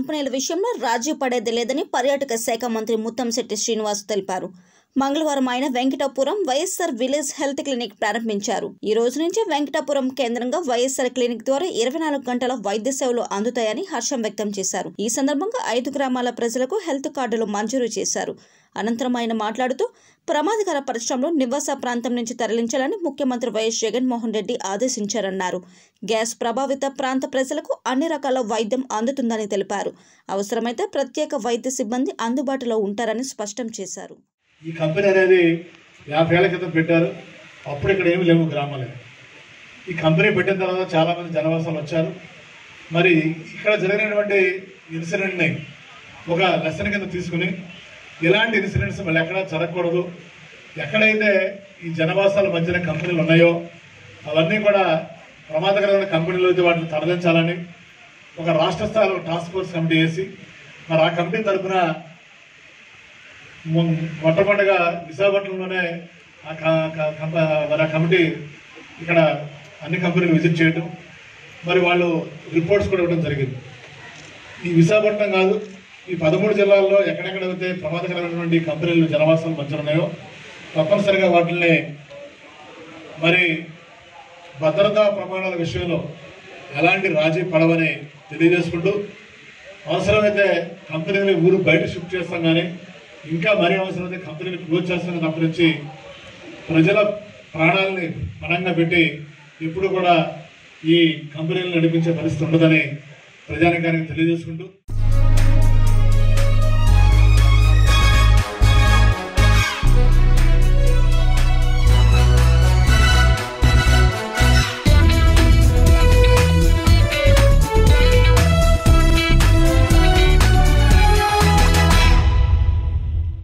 కంపెనీల విషయంలో రాజీ పడేది లేదని పర్యాటక శాఖ మంత్రి ముత్తంశెట్టి శ్రీనివాస్ తెలిపారు మంగళవారం ఆయన Venkatapuram YSR village health clinic ప్రారంభించారు ఈ రోజు నుంచి వెంకటాపురం కేంద్రంగా వైఎస్ఆర్ క్లినిక్ ద్వారా ఇరవై నాలుగు గంటల వైద్య సేవలు అందుతాయని హర్షం వ్యక్తం చేశారు ఈ సందర్భంగా ఐదు గ్రామాల ప్రజలకు హెల్త్ కార్డులు మంజూరు చేశారు అనంతరం ఆయన మాట్లాడుతూ ప్రమాదకర పరిశ్రమలు నివాస ప్రాంతం నుంచి తరలించాలని ముఖ్యమంత్రి వైఎస్ జగన్మోహన్ రెడ్డి ఆదేశించారన్నారు గ్యాస్ ప్రభావిత ప్రాంత ప్రజలకు అన్ని రకాల వైద్యం అందుతుందని తెలిపారు అవసరమైతే ప్రత్యేక వైద్య సిబ్బంది అందుబాటులో ఉంటారని స్పష్టం చేశారు ఈ కంపెనీ అనేది యాభై ఏళ్ల క్రితం పెట్టారు అప్పుడు ఇక్కడ ఏమి లేవు గ్రామాలు ఈ కంపెనీ పెట్టిన తర్వాత చాలామంది జనవాసాలు వచ్చారు మరి ఇక్కడ జరిగినటువంటి ఇన్సిడెంట్ని ఒక లెసన్ కింద తీసుకుని ఇలాంటి ఇన్సిడెంట్స్ మళ్ళీ ఎక్కడ జరగకూడదు ఎక్కడైతే ఈ జనవాసాల మధ్యన కంపెనీలు ఉన్నాయో అవన్నీ కూడా ప్రమాదకరమైన కంపెనీలు అయితే వాటిని తరలించాలని ఒక రాష్ట్ర స్థాయిలో టాస్క్ ఫోర్స్ కమిటీ వేసి మరి ఆ కమిటీ తరఫున మొ- మొట్టమొదటిగా విశాఖపట్నంలోనే ఆ క- క- కంప- మరి ఆ కమిటీ ఇక్కడ అన్ని కంపెనీలు విజిట్ చేయడం మరి వాళ్ళు రిపోర్ట్స్ కూడా ఇవ్వడం జరిగింది ఈ విశాఖపట్నం కాదు ఈ పదమూడు జిల్లాల్లో ఎక్కడెక్కడైతే ప్రమాదకరమైనటువంటి కంపెనీలు జనవాసాలు మంచి ఉన్నాయో తప్పనిసరిగా వాటిని మరి భద్రతా ప్రమాణాల విషయంలో ఎలాంటి రాజీ పడవని తెలియజేసుకుంటూ అవసరమైతే కంపెనీని ఊరు బయట షిఫ్ట్ చేస్తాం కానీ ఇంకా మరీ అవసరమైతే కంపెనీని క్లోజ్ చేస్తాం తప్పనించి ప్రజల ప్రాణాలని పణంగా పెట్టి ఎప్పుడు కూడా ఈ కంపెనీలను నడిపించే పరిస్థితి ఉండదని ప్రజానికానికి తెలియజేసుకుంటూ